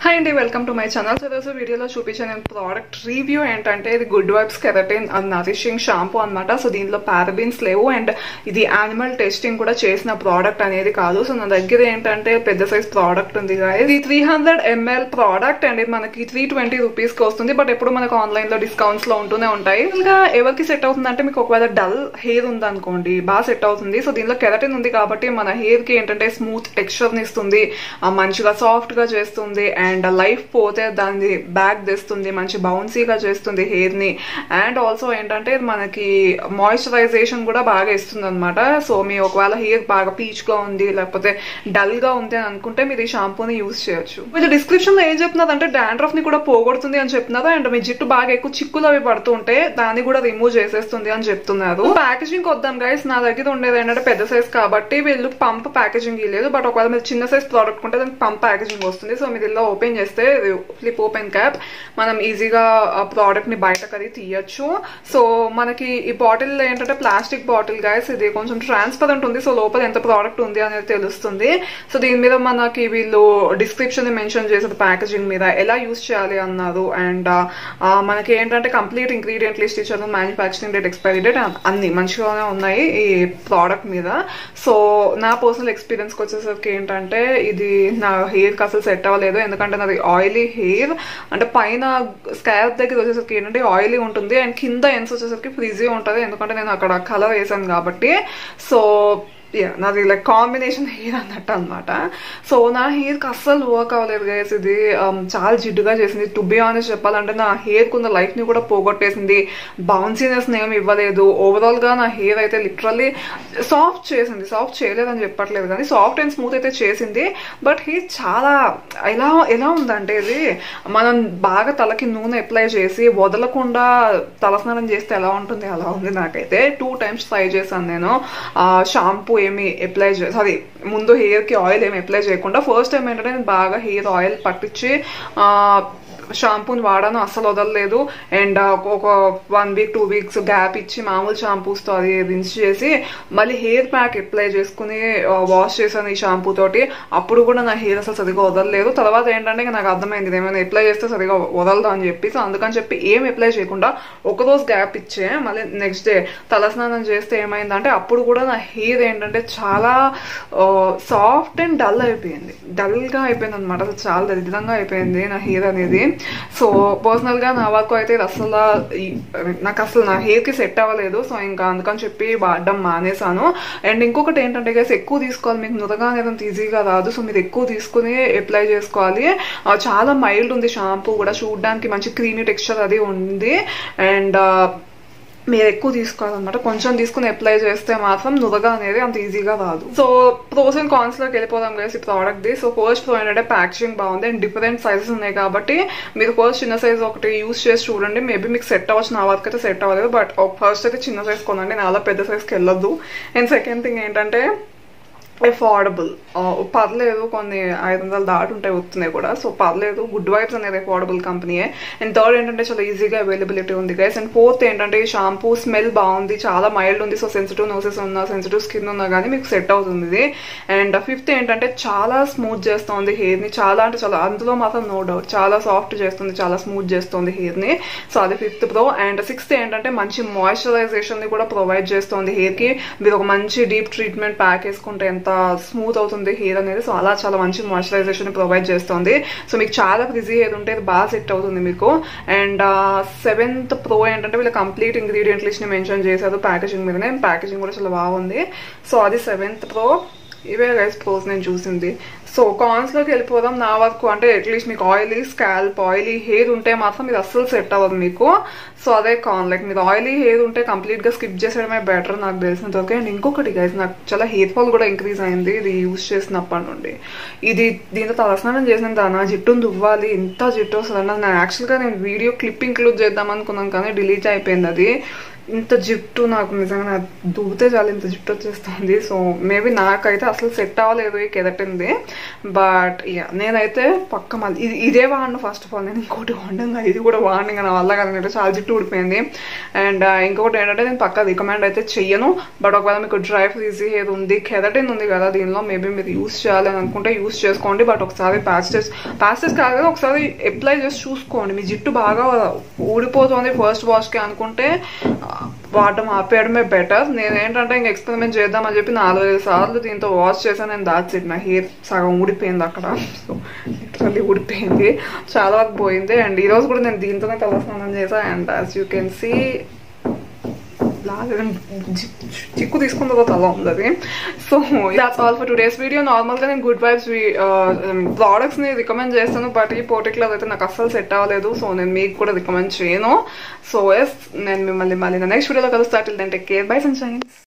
Hi అండి welcome to my channel so రోజు వీడియోలో చూపించిన ప్రోడక్ట్ రివ్యూ ఏంటంటే ఇది Good Vibes keratin nourishing shampoo అనమాట సో దీనిలో పారబిన్స్ లేవు అండ్ ఇది యానిమల్ టెస్టింగ్ కూడా చేసిన ప్రోడక్ట్ అనేది కాదు సో నా దగ్గర ఏంటంటే పెద్ద సైజ్ ప్రోడక్ట్ ఉంది guys. ఇది three hundred ml product and ఇది మనకి త్రీ ట్వంటీ రూపీస్ కి వస్తుంది బట్ ఎప్పుడు మనకు ఆన్లైన్ లో డిస్కౌంట్స్ లో ఉంటూనే ఉంటాయి ఇంకా ఎవరికి సెట్ అవుతుంది అంటే మీకు ఒకవేళ డల్ హెయిర్ ఉందనుకోండి బాగా సెట్ అవుతుంది సో దీనిలో కెరటిన్ ఉంది కాబట్టి మన హెయిర్ కి ఏంటంటే స్మూత్ టెక్స్చర్ ని ఇస్తుంది ఆ, మంచిగా సాఫ్ట్ గా చేస్తుంది అండ్ లైఫ్ పోతే దాన్ని బ్యాక్ తెస్తుంది మంచి బౌన్సీగా చేస్తుంది హెయిర్ ని అండ్ ఆల్సో ఏంటంటే ఇది మనకి మాయిశ్చరైజేషన్ కూడా బాగా ఇస్తుంది అనమాట సో మీ ఒకవేళ హెయిర్ బాగా పీచ్ గా ఉంది లేకపోతే డల్ గా ఉంది అని అనుకుంటే మీరు ఈ షాంపూని యూస్ చేయొచ్చు కొంచెం డిస్క్రిప్షన్ లో ఏం చెప్తున్నారు అంటే డాండ్రఫ్ ని కూడా పోగొడుతుంది అని చెప్తున్నారు అండ్ మీ జిట్టు బాగా ఎక్కువ చిక్కులు అవి పడుతూ ఉంటే దాన్ని కూడా రిమూవ్ చేసేస్తుంది అని చెప్తున్నారు ప్యాకేజింగ్ వద్దాం గైస్ నా దగ్గర ఉండేది ఏంటంటే పెద్ద సైజ్ కాబట్టి వీళ్ళు పంప్ ప్యాకేజింగ్ ఇవ్వలేదు బట్ ఒకవేళ మీరు చిన్న సైజ్ ప్రోడక్ట్ ఉంటే దానికి పంప్ ప్యాకేజింగ్ వస్తుంది సో మీరు ఇలా ఓపెన్ చేస్తే ఫ్లిప్ ఓపెన్ క్యాప్ మనం ఈజీగా ఆ ప్రోడక్ట్ ని బయటకు అది తీయచ్చు సో మనకి ఈ బాటిల్ ఏంటంటే ప్లాస్టిక్ బాటిల్ గైస్ ఇది కొంచెం ట్రాన్స్పరెంట్ ఉంది సో లోపల ఎంత ప్రోడక్ట్ ఉంది అనేది తెలుస్తుంది సో దీని మీద మనకి వీళ్ళు డిస్క్రిప్షన్ మెన్షన్ చేసేది ప్యాకేజింగ్ మీద ఎలా యూస్ చేయాలి అన్నారు అండ్ మనకి ఏంటంటే కంప్లీట్ ఇంగ్రీడియంట్ లిస్ట్ ఇచ్చారు మ్యానుఫ్యాక్చరింగ్ డేట్ ఎక్స్పైరీ డేట్ అన్ని మంచిగానే ఉన్నాయి ఈ ప్రోడక్ట్ మీద సో నా పర్సనల్ ఎక్స్పీరియన్స్కి వచ్చేసరికి ఏంటంటే ఇది నా హెయిర్కి అసలు సెట్ అవ్వలేదు ఎందుకంటే నాది ఆయిలీ హెయిర్ అంటే పైన స్కాల్ప్ దగ్గర వచ్చేసరికి ఏంటంటే ఆయిలీ ఉంటుంది అండ్ కింద ఎన్స్ వచ్చేసరికి ఫ్రిజీ ఉంటుంది ఎందుకంటే నేను అక్కడ కలర్ వేసాను కాబట్టి సో యా నాది లైక్ కాంబినేషన్ హెయిర్ అన్నట్టు అనమాట సో నా హెయిర్కి అస్సలు వర్క్ అవ్వలేదు గైస్ ఇది um, చాలా జిడ్డుగా చేసింది టు బి ఆనెస్ట్ చెప్పాలంటే నా హెయిర్ కున్న లైఫ్ని కూడా పోగొట్టేసింది బౌన్సీనెస్ ఏమి ఇవ్వలేదు ఓవరాల్గా నా హెయిర్ అయితే లిటరల్లీ సాఫ్ట్ చేసింది సాఫ్ట్ చేయలేదని చెప్పట్లేదు కానీ సాఫ్ట్ అండ్ స్మూత్ అయితే చేసింది బట్ హెయిర్ చాలా ఎలా ఎలా ఉందంటే ఇది మనం బాగా తలకి నూనె అప్లై చేసి వదలకుండా తలస్నానం చేస్తే ఎలా ఉంటుంది అలా ఉంది నాకైతే టూ టైమ్స్ ట్రై చేశాను నేను షాంపూ ఏమి అప్లై చే సారీ ముందు హెయిర్కి ఆయిల్ ఏమి అప్లై చేయకుండా ఫస్ట్ టైం ఏంటంటే నేను బాగా హెయిర్ ఆయిల్ పట్టించి ఆ, షాంపూని వాడాను అస్సలు వదలలేదు అండ్ ఒక one week two weeks gap ఇచ్చి మామూలు షాంపూస్తో అది రిన్స్ చేసి మళ్ళీ హెయిర్ ప్యాక్ అప్లై చేసుకుని వాష్ చేశాను ఈ షాంపూ తోటి అప్పుడు కూడా నా హెయిర్ అసలు సరిగా వదలలేదు తర్వాత ఏంటంటే ఇక నాకు అర్థమైంది ఇది ఏమైనా అప్లై చేస్తే సరిగా వదలదు అని చెప్పి సో అందుకని చెప్పి ఏం అప్లై చేయకుండా ఒక రోజు గ్యాప్ ఇచ్చే మళ్ళీ నెక్స్ట్ డే తలస్నానం చేస్తే ఏమైందంటే అప్పుడు కూడా నా హెయిర్ ఏంటంటే చాలా సాఫ్ట్ అండ్ డల్ అయిపోయింది డల్గా అయిపోయింది అనమాట అసలు చాలా దరిద్రంగా అయిపోయింది నా హెయిర్ అనేది సో పర్సనల్గా నా వరకు అయితే ఇది అసలు ఈ- నాకు అసలు నా హెయిర్కి సెట్ అవ్వలేదు సో ఇంకా అందుకని చెప్పి వాడడం మానేశాను అండ్ ఇంకొకటి ఏంటంటే గైస్ ఎక్కువ తీసుకోవాలి మీకు నురగా అనేది అంత ఈజీగా రాదు సో మీరు ఎక్కువ తీసుకుని అప్లై చేసుకోవాలి ఆ, చాలా మైల్డ్ ఉంది షాంపూ కూడా చూడడానికి మంచి క్రీమీ టెక్స్చర్ అది ఉంది అండ్ మీరు ఎక్కువ తీసుకోవాలన్నమాట కొంచెం తీసుకుని అప్లై చేస్తే మాత్రం నురగా అనేది అంత ఈజీగా రాదు సో ప్రోస్ అండ్ కాన్స్ లోకి వెళ్ళిపోదాం కలిసి ప్రోడక్ట్ ది సో ఫస్ట్ ప్రో ఏంటంటే ప్యాకేజింగ్ బాగుంది అండ్ డిఫరెంట్ సైజెస్ ఉన్నాయి కాబట్టి మీరు ఫస్ట్ చిన్న సైజ్ ఒకటి యూస్ చేసి చూడండి మేబీ మీకు సెట్ అవ్వచ్చు నా వరకు అయితే సెట్ అవ్వలేదు బట్ ఫస్ట్ అయితే చిన్న సైజ్ కొనండి నాలా పెద్ద సైజ్కి వెళ్ళొద్దు అండ్ సెకండ్ థింగ్ ఏంటంటే అఫోర్డబుల్ పర్లేదు కొన్ని ఐదు వందలు దాటి ఉంటాయి వస్తున్నాయి కూడా సో పర్లేదు గుడ్ వైబ్స్ అనేది అఫోర్డబుల్ కంపెనీయే అండ్ థర్డ్ ఏంటంటే చాలా ఈజీగా అవైలబిలిటీ ఉంది గైస్ అండ్ ఫోర్త్ ఏంటంటే ఈ షాంపూ స్మెల్ బాగుంది చాలా మైల్డ్ ఉంది సో సెన్సిటివ్ నోసెస్ ఉన్నా సెన్సిటివ్ స్కిన్ ఉన్నా కానీ మీకు సెట్ అవుతుంది ఇది అండ్ ఫిఫ్త్ ఏంటంటే చాలా స్మూత్ చేస్తుంది హెయిర్ ని చాలా అంటే చాలా అందులో మాత్రం నో డౌట్ చాలా సాఫ్ట్ చేస్తుంది చాలా స్మూత్ చేస్తుంది హెయిర్ ని సో అది ఫిఫ్త్ ప్రో అండ్ సిక్స్త్ ఏంటంటే మంచి మాయిశ్చరైజేషన్ ని కూడా ప్రొవైడ్ చేస్తుంది హెయిర్ కి మీరు ఒక మంచి డీప్ ట్రీట్మెంట్ ప్యాక్ వేసుకుంటే ఎంత స్మూత్ అవుతుంది హెయిర్ అనేది సో అలా చాలా మంచి మాయిశ్చరైజేషన్ ప్రొవైడ్ చేస్తుంది సో మీకు చాలా ఫ్రిజీ హెయిర్ ఉంటే ఇది బాగా సెట్ అవుతుంది మీకు అండ్ సెవెంత్ ప్రో ఏంటంటే వీళ్ళు కంప్లీట్ ఇంగ్రీడియంట్ లిస్ట్ ని మెన్షన్ చేశారు ప్యాకేజింగ్ మీదనే ప్యాకేజింగ్ కూడా చాలా బాగుంది సో అది సెవెంత్ ప్రో ఇవే గైస్ ప్రోస్ నేను చూసింది సో కాన్స్ లోకి వెళ్ళిపోదాం నా వరకు అంటే అట్లీస్ట్ మీకు ఆయిలీ స్కాల్ప్ ఆయిలీ హెయిర్ ఉంటే మాత్రం మీరు అస్సలు సెట్ అవ్వదు మీకు సో అదే కాన్ లైక్ మీరు ఆయిలీ హెయిర్ ఉంటే కంప్లీట్ గా స్కిప్ చేసేయడమే బెటర్ నాకు తెలిసినంత వరకు అండ్ ఇంకొకటి గైస్ నాకు చాలా హెయిర్ ఫాల్ కూడా ఇంక్రీజ్ అయింది ఇది యూస్ చేసినప్పటి నుండి ఇది దీంతో తలస్నానం చేసిన దానా జిట్టును దువ్వాలి ఎంత జిట్టు వస్తుంది అన్నది నేను యాక్చువల్గా నేను వీడియో క్లిప్ ఇంక్లూడ్ చేద్దాం అనుకున్నాను కానీ డిలీట్ అయిపోయింది అది ఇంత జిట్టు నాకు నిజంగా నా దూతే చాలు ఇంత జిట్టు వచ్చేస్తుంది సో మేబీ నాకైతే అసలు సెట్ అవ్వలేదు ఈ కెదటింది బట్ ఇక నేనైతే పక్క మళ్ళీ ఇది ఇదే వాడిను ఫస్ట్ ఆఫ్ ఆల్ నేను ఇంకోటి వాడినాం కదా ఇది కూడా వాడిని ఇంకా నా వల్ల కదా నేను చాలా జిట్టు ఊడిపోయింది అండ్ ఇంకొకటి ఏంటంటే నేను పక్క రికమెండ్ అయితే చెయ్యను బట్ ఒకవేళ మీకు డ్రై ఫ్రీజీ ఏది ఉంది కెదటిన్ ఉంది కదా దీనిలో మేబీ మీరు యూస్ చేయాలి అని అనుకుంటే యూస్ చేసుకోండి బట్ ఒకసారి ప్యాచెస్ ప్యాచెస్ కాదు కదా ఒకసారి అప్లై చేసి చూసుకోండి మీ జిట్టు బాగా ఊడిపోతుంది ఫస్ట్ వాష్కి అనుకుంటే వాడడం ఆపేయడమే బెటర్ నేను ఏంటంటే ఇంక ఎక్స్పెరిమెంట్ చేద్దామని చెప్పి నాలుగైదు సార్లు దీంతో వాష్ చేశాను నేను దాచి నా హెయిర్ సగం ఊడిపోయింది అక్కడ సో లిటరల్లీ ఊడిపోయింది చాలా వరకు పోయింది అండ్ ఈరోజు కూడా నేను దీంతోనే తల స్నానం చేశాను and as you can see చిక్కు తీసుకున్న తర్వాత అలా ఉంది అది so that's all for today's video నార్మల్గా నేను గుడ్ వైబ్స్ ప్రోడక్ట్స్ని రికమెండ్ చేస్తాను బట్ ఈ పర్టికులర్ అయితే నాకు అస్సలు సెట్ అవ్వలేదు సో నేను మీకు కూడా రికమెండ్ చేయను సో ఎస్ నేను మిమ్మల్ని మళ్ళీ నెక్స్ట్ వీడియోలో కలుస్తా till then take care bye sun